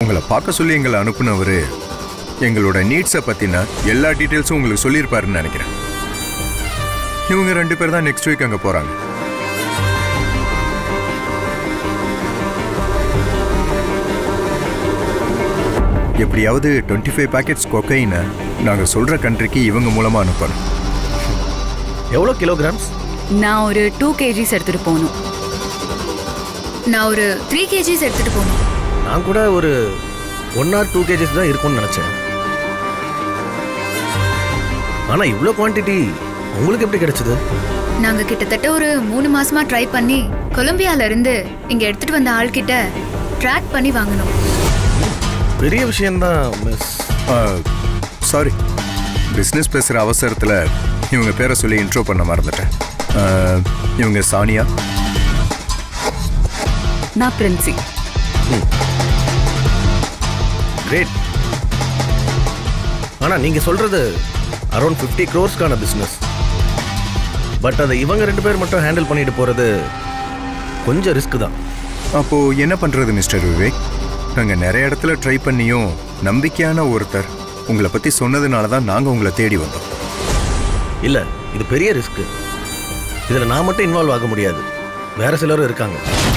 உங்களை பார்க்க சொல்லி எங்களை அனுப்புனவர் எங்களோட நீட்ஸை பற்றின எல்லா டீட்டெயில்ஸும் உங்களுக்கு சொல்லியிருப்பாருன்னு நினைக்கிறேன் இவங்க ரெண்டு பேர் தான் நெக்ஸ்ட் வீக் அங்கே போகிறாங்க எப்படியாவது டுவெண்ட்டி ஃபைவ் பேக்கெட்ஸ் கொக்கைனை நாங்கள் சொல்கிற கண்ட்ரிக்கு இவங்க மூலமாக அனுப்பணும் எவ்வளோ கிலோகிராம்ஸ் நான் ஒரு டூ கேஜிஸ் எடுத்துட்டு போகணும் நான் ஒரு த்ரீ கேஜிஸ் எடுத்துட்டு போகணும் நான் கூட ஒரு ஒன் ஆர் டூ கேஜஸ் தான் இருக்கும்னு நினச்சேன் ஆனால் இவ்வளோ குவான்டிட்டி உங்களுக்கு எப்படி கிடைச்சது நாங்க கிட்டத்தட்ட ஒரு மூணு மாசமா ட்ரை பண்ணி கொலம்பியால இருந்து இங்க எடுத்துட்டு வந்த ஆள்கிட்ட ட்ராக் பண்ணி வாங்கணும் பெரிய விஷயம்தான் மிஸ் சாரி பிஸ்னஸ் பேசுகிற அவசரத்தில் இவங்க பேரை சொல்லி இன்ட்ரோ பண்ண மறந்துட்டேன் அஹ், இவங்க சானியா நான் பிரின்சி கிரேட் ஆனால் நீங்கள் சொல்கிறது அரௌண்ட் ஃபிஃப்டி க்ரோர்ஸ்க்கான பிஸ்னஸ் பட் அதை இவங்க ரெண்டு பேர் மட்டும் ஹேண்டில் பண்ணிட்டு போகிறது கொஞ்சம் ரிஸ்க் தான் அப்போது என்ன பண்ணுறது மிஸ்டர் விவேக் நாங்கள் நிறைய இடத்துல ட்ரை பண்ணியும் நம்பிக்கையான ஒருத்தர் உங்களை பற்றி சொன்னதுனால தான் நாங்கள் உங்களை தேடி வந்தோம் இல்லை இது பெரிய ரிஸ்க்கு இதில் நான் மட்டும் இன்வால்வ் ஆக முடியாது வேற சிலரும் இருக்காங்க